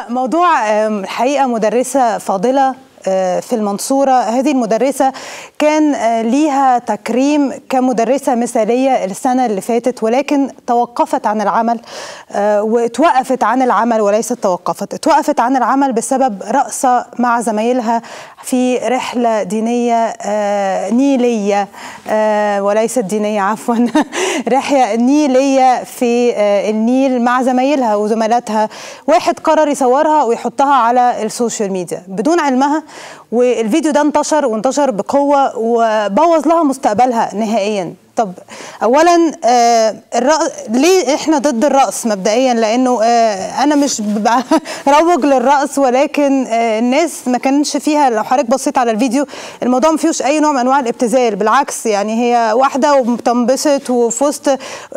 موضوع الحقيقه مدرسه فاضله في المنصورة هذه المدرسة كان ليها تكريم كمدرسة مثالية السنة اللي فاتت ولكن توقفت عن العمل وتوقفت عن العمل وليست توقفت توقفت عن العمل بسبب رقصة مع زمايلها في رحلة دينية نيلية وليست دينية عفوا رحلة نيلية في النيل مع زمايلها وزملاتها واحد قرر يصورها ويحطها على السوشيال ميديا بدون علمها والفيديو ده انتشر وانتشر بقوه وبوظ لها مستقبلها نهائيا طب اولا آه ليه احنا ضد الرقص مبدئيا لانه آه انا مش بروج للرقص ولكن آه الناس ما كانش فيها لو حضرتك بصيت على الفيديو الموضوع ما فيهوش اي نوع من انواع الابتذال بالعكس يعني هي واحده وبتنبسط وفي وسط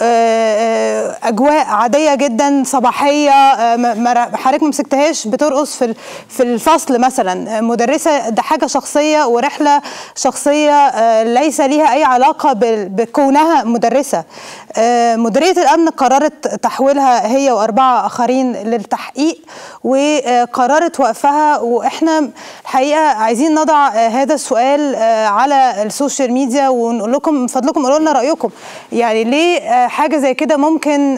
اجواء عاديه جدا صباحيه حضرتك ما مسكتهاش بترقص في في الفصل مثلا مدرسه ده حاجه شخصيه ورحله شخصيه ليس ليها اي علاقه بكونها مدرسة مديرية الأمن قررت تحويلها هي وأربعة آخرين للتحقيق وقررت وقفها وإحنا الحقيقة عايزين نضع هذا السؤال على السوشيال ميديا ونقول لكم من فضلكم قولوا لنا رأيكم يعني ليه حاجة زي كده ممكن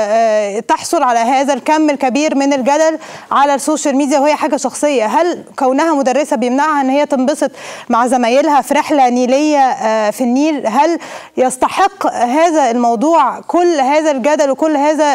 تحصل على هذا الكم الكبير من الجدل على السوشيال ميديا وهي حاجة شخصية هل كونها مدرسة بيمنعها أن هي تنبسط مع زمايلها في رحلة نيلية في النيل هل يستحق هذا الموضوع كل هذا الجدل وكل هذا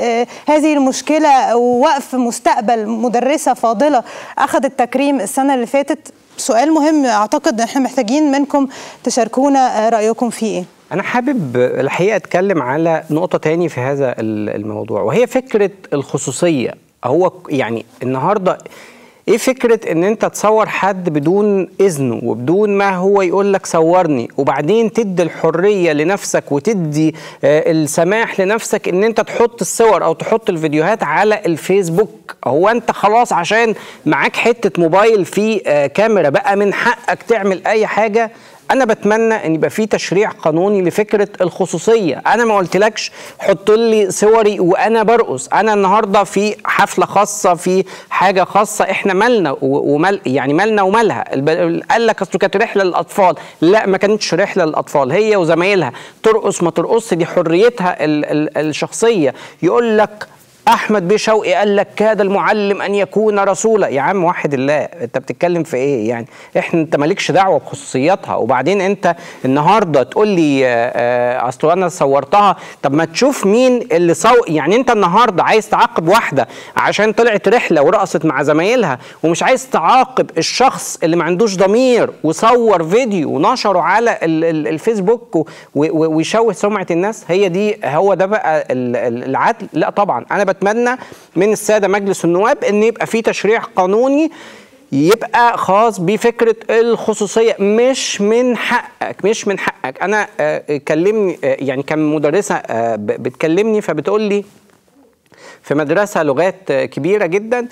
هذه المشكله ووقف مستقبل مدرسه فاضله اخذت تكريم السنه اللي فاتت سؤال مهم اعتقد احنا محتاجين منكم تشاركونا رايكم فيه ايه أنا حابب الحقيقة أتكلم على نقطة تاني في هذا الموضوع وهي فكرة الخصوصية هو يعني النهاردة ايه فكره ان انت تصور حد بدون اذنه وبدون ما هو يقول لك صورني وبعدين تدي الحريه لنفسك وتدي آه السماح لنفسك ان انت تحط الصور او تحط الفيديوهات على الفيسبوك هو انت خلاص عشان معاك حته موبايل فيه آه كاميرا بقى من حقك تعمل اي حاجه انا بتمنى ان يبقى في تشريع قانوني لفكره الخصوصيه انا ما قلتلكش حط لي صوري وانا برقص انا النهارده في حفله خاصه في حاجه خاصه احنا مالنا ومال يعني مالنا ومالها قال لك اصل كانت رحله للاطفال لا ما كانتش رحله للاطفال هي وزمايلها ترقص ما ترقص دي حريتها ال ال الشخصيه يقول لك احمد بيه شوقي قال لك كاد المعلم ان يكون رسولا يا عم واحد الله انت بتتكلم في ايه يعني احنا انت مالكش دعوه بخصوصياتها وبعدين انت النهارده تقول لي اصل انا صورتها طب ما تشوف مين اللي صو يعني انت النهارده عايز تعاقب واحده عشان طلعت رحله ورقصت مع زمايلها ومش عايز تعاقب الشخص اللي ما عندوش ضمير وصور فيديو ونشره على الفيسبوك ويشوه سمعه الناس هي دي هو ده بقى العدل لا طبعا انا بتمنى من الساده مجلس النواب ان يبقى في تشريع قانوني يبقى خاص بفكره الخصوصيه مش من حقك مش من حقك انا كلمني يعني كان مدرسه بتكلمني فبتقول لي في مدرسه لغات كبيره جدا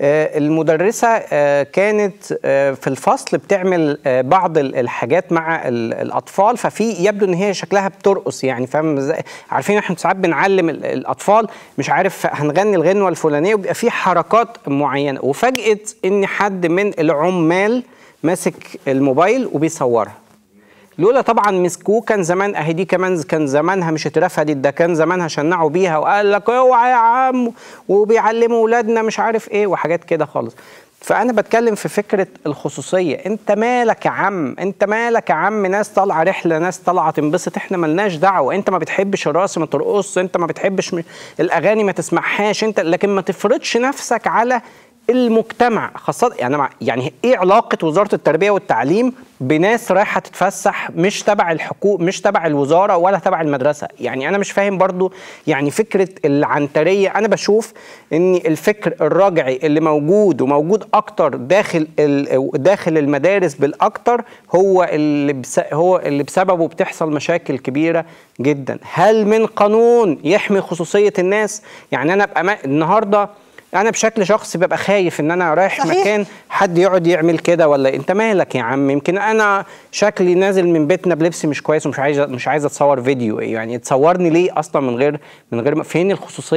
المدرسة كانت في الفصل بتعمل بعض الحاجات مع الأطفال ففي يبدو إن هي شكلها بترقص يعني فاهم ازاي؟ عارفين احنا ساعات بنعلم الأطفال مش عارف هنغني الغنوة الفلانية وبيبقى في حركات معينة وفاجئت إن حد من العمال ماسك الموبايل وبيصورها لولا طبعا مسكوه كان زمان اهي دي كمان كان زمانها مش اترفدت ده كان زمانها شنعوا بيها وقال لك اوعى يا عم وبيعلموا اولادنا مش عارف ايه وحاجات كده خالص فانا بتكلم في فكره الخصوصيه انت مالك يا عم انت مالك يا عم ناس طالعه رحله ناس طالعه تنبسط احنا ملناش دعوه انت ما بتحبش الرقص ما ترقص انت ما بتحبش م... الاغاني ما تسمعهاش انت لكن ما تفرضش نفسك على المجتمع خاصة يعني يعني ايه علاقة وزارة التربية والتعليم بناس رايحة تتفسح مش تبع الحقوق مش تبع الوزارة ولا تبع المدرسة يعني أنا مش فاهم برضو يعني فكرة العنترية أنا بشوف إن الفكر الراجعي اللي موجود وموجود أكتر داخل داخل المدارس بالأكتر هو اللي بس هو اللي بسببه بتحصل مشاكل كبيرة جدا هل من قانون يحمي خصوصية الناس يعني أنا أبقى النهارده انا بشكل شخصي ببقى خايف ان انا رايح صحيح. مكان حد يقعد يعمل كده ولا انت مالك يا عم يمكن انا شكلي نازل من بيتنا بلبس مش كويس ومش عايز مش عايز اتصور فيديو يعني تصورني ليه اصلا من غير من غير فين الخصوصيه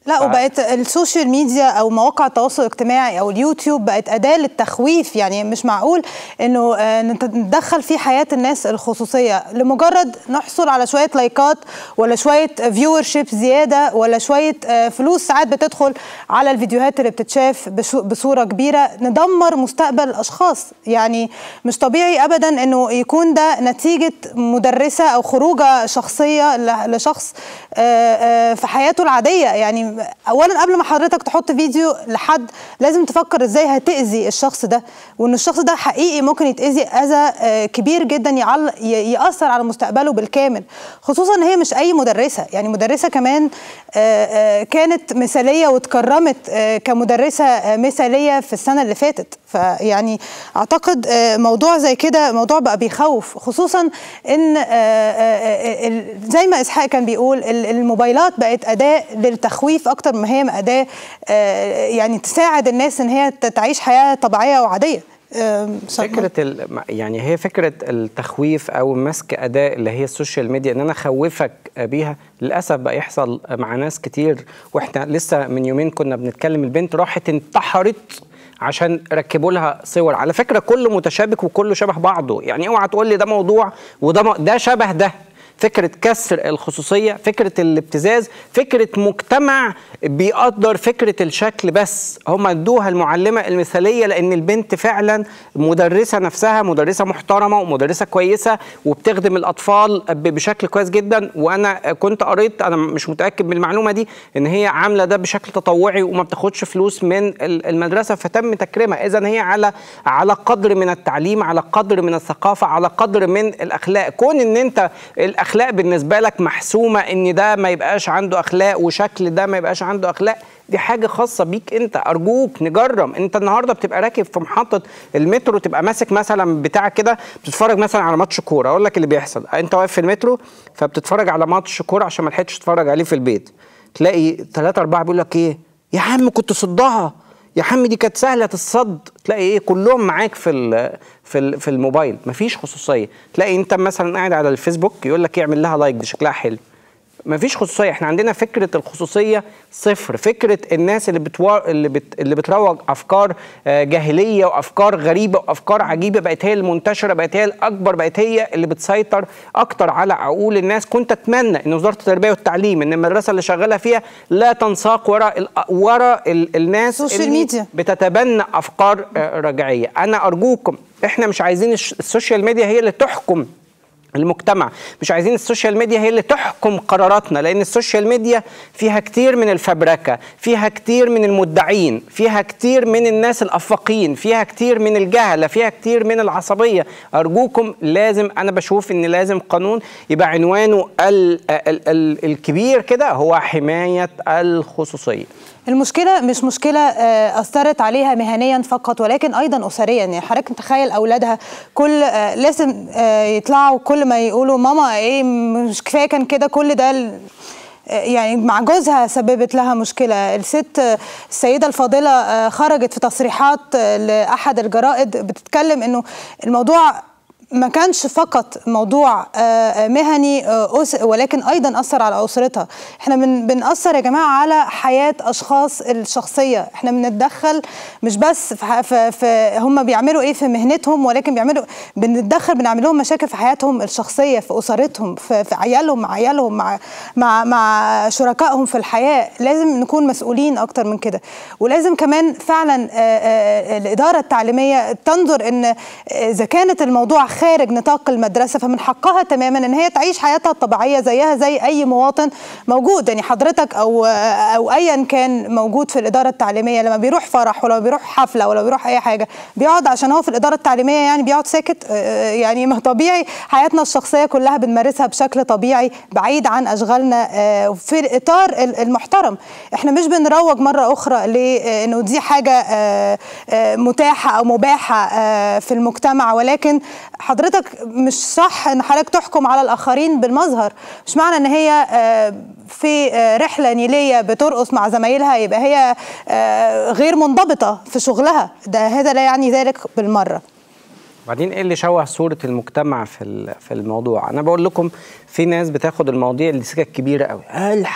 لا ف- وبقت السوشيال ميديا او مواقع التواصل الاجتماعي او اليوتيوب بقت اداه للتخويف يعني مش معقول انه آه، نت- ندخل في حياه الناس الخصوصيه لمجرد نحصل على شويه لايكات ولا شويه فيور شيب زياده ولا شويه آه، فلوس ساعات بتدخل على الفيديوهات اللي بتتشاف بشو- بصوره كبيره ندمر مستقبل اشخاص يعني مش طبيعي ابدا انه يكون ده نتيجه مدرسه او خروجه شخصيه ل- لشخص آه، آه، في حياته العاديه يعني اولا قبل ما حضرتك تحط فيديو لحد لازم تفكر ازاي هتاذي الشخص ده وان الشخص ده حقيقي ممكن يتاذي اذى آه، كبير جدا يعل ي- ياثر على مستقبله بالكامل خصوصا ان هي مش اي مدرسه يعني مدرسه كمان آه، آه، كانت مثاليه واتكرمت آه، كمدرسه آه، مثاليه في السنه اللي فاتت فيعني اعتقد آه، موضوع زي كده موضوع بقى بيخوف خصوصا ان آه، آه، آه، ال- زي ما اسحاق كان بيقول ال- الموبايلات بقت اداه للتخويف اكتر ما هي اداه آه، يعني تساعد الناس ان هي ت- تعيش حياه طبيعيه وعاديه آم، فكره ال... يعني هي فكره التخويف او مسك اداه اللي هي السوشيال ميديا ان انا اخوفك بيها للاسف بقى يحصل مع ناس كتير واحنا لسه من يومين كنا بنتكلم البنت راحت انتحرت عشان ركبوا لها صور على فكره كله متشابك وكله شبه بعضه يعني اوعى تقول لي ده موضوع وده م... ده شبه ده فكرة كسر الخصوصية فكرة الابتزاز فكرة مجتمع بيقدر فكرة الشكل بس هم ادوها المعلمة المثالية لأن البنت فعلا مدرسة نفسها مدرسة محترمة ومدرسة كويسة وبتخدم الأطفال ب- بشكل كويس جدا وأنا كنت قريت أنا مش متأكد من المعلومة دي إن هي عاملة ده بشكل تطوعي وما بتاخدش فلوس من ال- المدرسة فتم تكريمها إذا هي على على قدر من التعليم على قدر من الثقافة على قدر من الأخلاق كون إن أنت الأخلاق بالنسبة لك محسومة إن ده ما يبقاش عنده أخلاق وشكل ده ما يبقاش عنده أخلاق دي حاجة خاصة بيك أنت أرجوك نجرم أنت النهاردة بتبقى راكب في محطة المترو تبقى ماسك مثلا بتاع كده بتتفرج مثلا على ماتش كورة أقول لك اللي بيحصل أنت واقف في المترو فبتتفرج على ماتش كورة عشان ما لحقتش تتفرج عليه في البيت تلاقي ثلاثة أربعة بيقول لك إيه يا عم كنت صدها يا عم دي كانت سهله الصد تلاقي ايه كلهم معاك في ال في ال في الموبايل مفيش خصوصيه تلاقي انت مثلا قاعد على الفيسبوك يقول لك اعمل لها لايك دي شكلها حلو مفيش خصوصيه احنا عندنا فكره الخصوصيه صفر فكره الناس اللي بتوا... اللي بت... اللي بتروج افكار آه، جاهليه وافكار غريبه وافكار عجيبه بقت هي المنتشره بقت هي الاكبر بقت هي اللي بتسيطر اكتر على عقول الناس كنت اتمنى ان وزاره التربيه والتعليم ان المدرسه اللي شغاله فيها لا تنساق وراء ال... وراء ال... الناس السوشيال اللي ميديا. بتتبنى افكار آه، رجعيه انا ارجوكم احنا مش عايزين الش- السوشيال ميديا هي اللي تحكم المجتمع مش عايزين السوشيال ميديا هي اللي تحكم قراراتنا لان السوشيال ميديا فيها كتير من الفبركه فيها كتير من المدعين فيها كتير من الناس الافاقين فيها كتير من الجهله فيها كتير من العصبيه ارجوكم لازم انا بشوف ان لازم قانون يبقى عنوانه ال ال ال الكبير كده هو حمايه الخصوصيه المشكلة مش مشكلة آه، أثرت عليها مهنيا فقط ولكن أيضا أسريا يعني حضرتك متخيل أولادها كل آه، لازم آه، يطلعوا كل ما يقولوا ماما إيه مش كفاية كان كده كل ده ال- آه، يعني مع جوزها سببت لها مشكلة الست آه، السيدة الفاضلة آه، خرجت في تصريحات آه، لأحد الجرائد بتتكلم إنه الموضوع ما كانش فقط موضوع آه، آه، مهني آه، أس- ولكن ايضا اثر على اسرتها احنا بن بنأثر يا جماعه على حياه اشخاص الشخصيه احنا بنتدخل مش بس في, ح- في, في هم بيعملوا ايه في مهنتهم ولكن بيعملوا بنتدخل بنعمل لهم مشاكل في حياتهم الشخصيه في اسرتهم في, في عيالهم مع عيالهم مع مع مع شركائهم في الحياه لازم نكون مسؤولين اكتر من كده ولازم كمان فعلا آه، آه، الاداره التعليميه تنظر ان آه، اذا كانت الموضوع خارج نطاق المدرسه فمن حقها تماما ان هي تعيش حياتها الطبيعيه زيها زي اي مواطن موجود يعني حضرتك او او ايا كان موجود في الاداره التعليميه لما بيروح فرح ولا بيروح حفله ولا بيروح اي حاجه بيقعد عشان هو في الاداره التعليميه يعني بيقعد ساكت آه، يعني ما طبيعي حياتنا الشخصيه كلها بنمارسها بشكل طبيعي بعيد عن اشغالنا آه، في الاطار ال- المحترم احنا مش بنروج مره اخرى لانه دي حاجه آه، آه، متاحه او مباحه آه، في المجتمع ولكن حضرتك مش صح ان حضرتك تحكم على الاخرين بالمظهر مش معنى ان هي آه، في آه، رحله نيليه بترقص مع زمايلها يبقى هي آه، غير منضبطه في شغلها ده هذا لا يعني ذلك بالمره بعدين ايه اللي شوه صوره المجتمع في ال- في الموضوع انا بقول لكم في ناس بتاخد المواضيع اللي سكك كبيره قوي الحق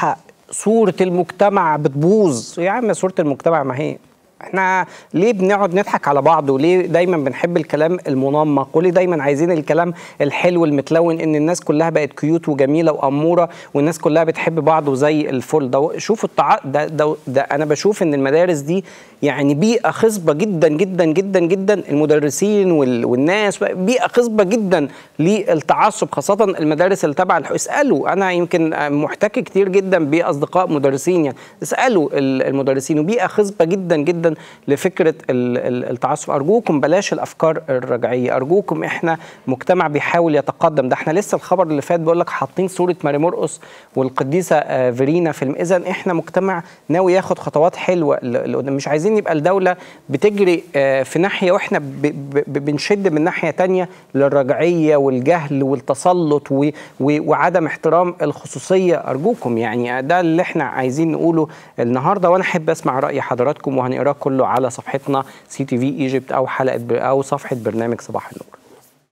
صوره المجتمع بتبوظ يا عم صوره المجتمع ما هي احنا ليه بنقعد نضحك على بعض وليه دايما بنحب الكلام المنمق وليه دايما عايزين الكلام الحلو المتلون ان الناس كلها بقت كيوت وجميله واموره والناس كلها بتحب بعض وزي الفل ده شوفوا التع... ده, ده, ده انا بشوف ان المدارس دي يعني بيئه خصبه جدا جدا جدا جدا المدرسين وال... والناس بيئه خصبه جدا للتعصب خاصه المدارس اللي تبع الح... اسالوا انا يمكن محتك كتير جدا باصدقاء مدرسين يعني اسالوا المدرسين وبيئه خصبه جدا جدا لفكره التعصب ارجوكم بلاش الافكار الرجعيه ارجوكم احنا مجتمع بيحاول يتقدم ده احنا لسه الخبر اللي فات بيقول لك حاطين صوره ماري مرقص والقديسه فيرينا في اذا احنا مجتمع ناوي ياخد خطوات حلوه مش عايزين يبقى الدوله بتجري في ناحيه واحنا بنشد من ناحيه تانية للرجعيه والجهل والتسلط وعدم احترام الخصوصيه ارجوكم يعني ده اللي احنا عايزين نقوله النهارده وانا احب اسمع راي حضراتكم وهنقراه كله على صفحتنا سي تي في ايجيبت او حلقه او صفحه برنامج صباح النور